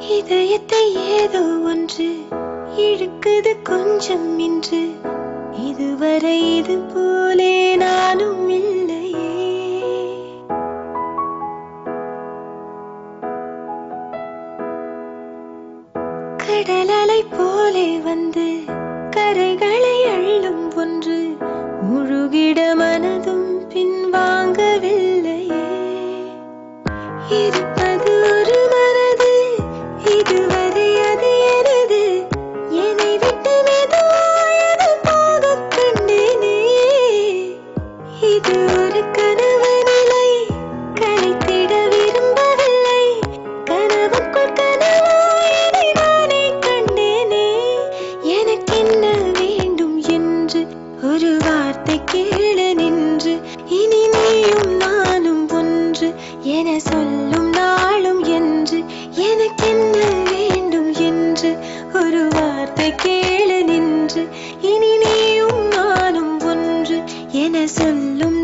இதயத்தை ஏதோ ஒன்று இழுக்குது கொஞ்சம் இன்று இதுவரை இது போலே நானும் இல்லையே கடலலை போலே வந்து கரைகளை அள்ளும் ஒன்று முழுகிட மனதும் பின்வாங்கவில்லையே இருப்பது ஒரு மனது இதுவரை அது எனது என்னை விட்டு மெதுவாயது போகக் கண்டேனே இது ஒரு கனவு நிலை கலைத்திட விரும்பவில்லை கனவுக்குள் கனவாயதை நானே கண்டேனே எனக்கென்ன வேண்டும் என்று ஒரு வார்த்தை கேளு நின்று இனி நீயும் நானும் ஒன்று என சொல்லும் நாளும் என்று எனக்கென்ன வேண்டும் என்று ஒரு வார்த்தை கேளு நின்று இனி நீயும் நானும் ஒன்று என சொல்லும்